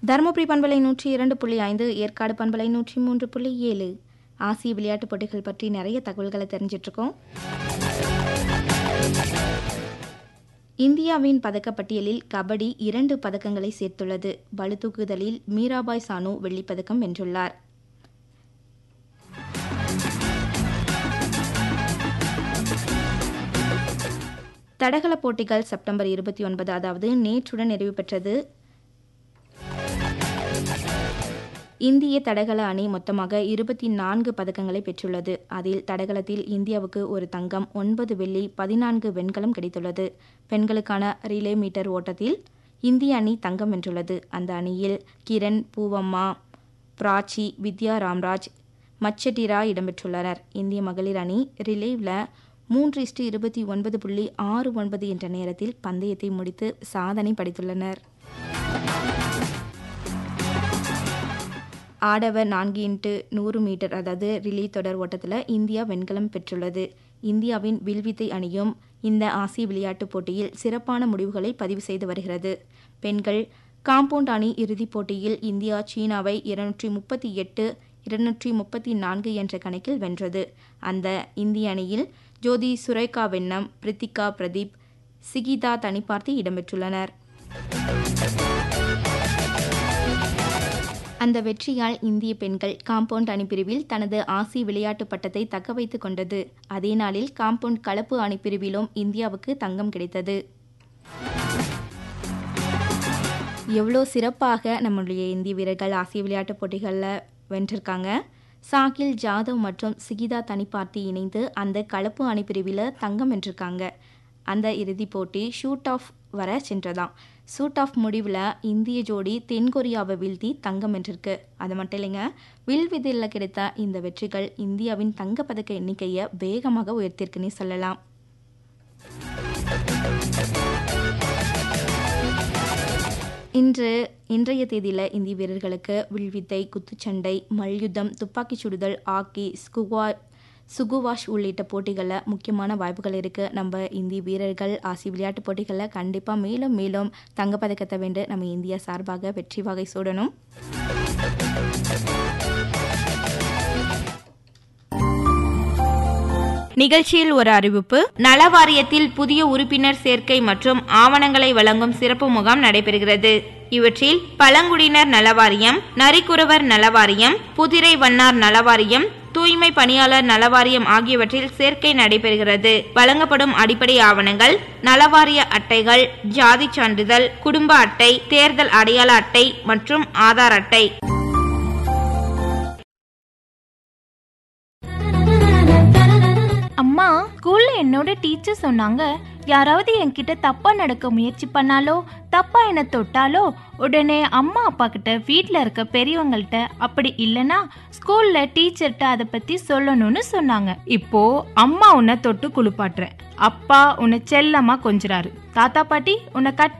தருமபுரி பண்பலை நூற்றி இரண்டு புள்ளி ஐந்து ஏற்காடு பண்பலை நூற்றி மூன்று புள்ளி ஏழு ஆசிய விளையாட்டுப் போட்டிகள் பற்றி நிறைய தகவல்களை தெரிஞ்சிட்ருக்கோம் இந்தியாவின் பதக்கப்பட்டியலில் கபடி இரண்டு பதக்கங்களை சேர்த்துள்ளது பளுதூக்குதலில் மீராபாய் சானு வெள்ளிப்பதக்கம் வென்றுள்ளார் தடகள போட்டிகள் செப்டம்பர் இருபத்தி ஒன்பது அதாவது நேற்றுடன் நிறைவு பெற்றது இந்திய தடகள அணி மொத்தமாக இருபத்தி நான்கு பதக்கங்களை பெற்றுள்ளது அதில் தடகளத்தில் இந்தியாவுக்கு ஒரு தங்கம் ஒன்பது வெள்ளி பதினான்கு வெண்கலம் கிடைத்துள்ளது பெண்களுக்கான ரிலே மீட்டர் ஓட்டத்தில் இந்திய அணி தங்கம் வென்றுள்ளது அந்த அணியில் கிரண் பூவம்மா பிராச்சி வித்யா ராம்ராஜ் மச்சட்டிரா இடம்பெற்றுள்ளனர் இந்திய மகளிர் அணி ரிலேவில் மூன்று இஸ்டு இருபத்தி ஒன்பது புள்ளி ஆறு ஒன்பது என்ற நேரத்தில் பந்தயத்தை முடித்து சாதனை படைத்துள்ளனர் ஆடவர் நான்கு இன்ட்டு நூறு மீட்டர் அதாவது ரிலே தொடர் ஓட்டத்தில் இந்தியா வெண்கலம் பெற்றுள்ளது இந்தியாவின் வில்வித்தை அணியும் இந்த ஆசிய விளையாட்டுப் போட்டியில் சிறப்பான முடிவுகளை பதிவு செய்து வருகிறது பெண்கள் காம்பவுண்ட் அணி இறுதிப் போட்டியில் இந்தியா சீனாவை இருநூற்றி முப்பத்தி எட்டு இருநூற்றி முப்பத்தி நான்கு என்ற கணக்கில் வென்றது அந்த இந்திய அணியில் ஜோதி சுரேகா வெண்ணம் பிரித்திகா பிரதீப் சிகிதா தனிப்பார்த்தி இடம்பெற்றுள்ளனர் அந்த வெற்றியால் இந்திய பெண்கள் காம்பவுண்ட் அணிப்பிரிவில் தனது ஆசிய விளையாட்டு பட்டத்தை தக்க வைத்துக் கொண்டது அதே நாளில் காம்பவுண்ட் கலப்பு அணிப்பிரிவிலும் இந்தியாவுக்கு தங்கம் கிடைத்தது எவ்வளோ சிறப்பாக நம்முடைய இந்திய வீரர்கள் ஆசிய விளையாட்டுப் போட்டிகளில் வென்றிருக்காங்க சாகில் ஜாதவ் மற்றும் சிகிதா தனிப்பார்த்தி இணைந்து அந்த கலப்பு அணிப்பிரிவில் தங்கம் வென்றிருக்காங்க அந்த இறுதிப் போட்டி ஷூட் ஆஃப் வர சென்றதாம் ஷூட் ஆஃப் முடிவில் இந்திய ஜோடி தென்கொரியாவை வீழ்த்தி தங்கம் வென்றிருக்கு அது மட்டும் இல்லைங்க வில்வித்தையில் கிடைத்த இந்த வெற்றிகள் இந்தியாவின் தங்கப்பதக்க எண்ணிக்கையை வேகமாக உயர்த்திருக்குன்னே சொல்லலாம் இன்று இன்றைய தேதியில் இந்திய வீரர்களுக்கு வில்வித்தை குத்துச்சண்டை மல்யுத்தம் துப்பாக்கிச் சுடுதல் ஹாக்கி ஸ்குவா சுகுவாஷ் உள்ளிட்ட போட்டிகளில் முக்கியமான வாய்ப்புகள் இருக்குது நம்ம இந்திய வீரர்கள் ஆசிய விளையாட்டுப் போட்டிகளில் கண்டிப்பாக மேலும் மேலும் தங்கப்பதக்கத்தை வென்று நம்ம இந்தியா சார்பாக வெற்றி வகை சூடணும் நிகழ்ச்சியில் ஒரு அறிவிப்பு நல வாரியத்தில் புதிய உறுப்பினர் சேர்க்கை மற்றும் ஆவணங்களை வழங்கும் சிறப்பு முகாம் நடைபெறுகிறது இவற்றில் பழங்குடியினர் நலவாரியம் நரிக்குறவர் நலவாரியம் புதிரை வண்ணார் நலவாரியம் தூய்மை பணியாளர் நலவாரியம் ஆகியவற்றில் சேர்க்கை நடைபெறுகிறது வழங்கப்படும் அடிப்படை ஆவணங்கள் நலவாரிய அட்டைகள் ஜாதி சான்றிதழ் குடும்ப அட்டை தேர்தல் அடையாள அட்டை மற்றும் ஆதார் அட்டை அம்மா ஸ்கூல்ல என்னோட டீச்சர் சொன்னாங்க யாராவது என்கிட்ட தப்பா நடக்க முயற்சி பண்ணாலோ தப்பா என்ன தொட்டாலோ உடனே அம்மா அப்பா கிட்ட வீட்ல இருக்க பெரியவங்கள்ட்ட அப்படி இல்லனா ஸ்கூல்ல டீச்சர்கிட்ட அதை பத்தி சொல்லணும்னு சொன்னாங்க இப்போ அம்மா உன்னை தொட்டு குளிப்பாட்டுறேன் அப்பா உன்னை செல்லமா கொஞ்சுறாரு தாத்தா பாட்டி உன்னை கட்டி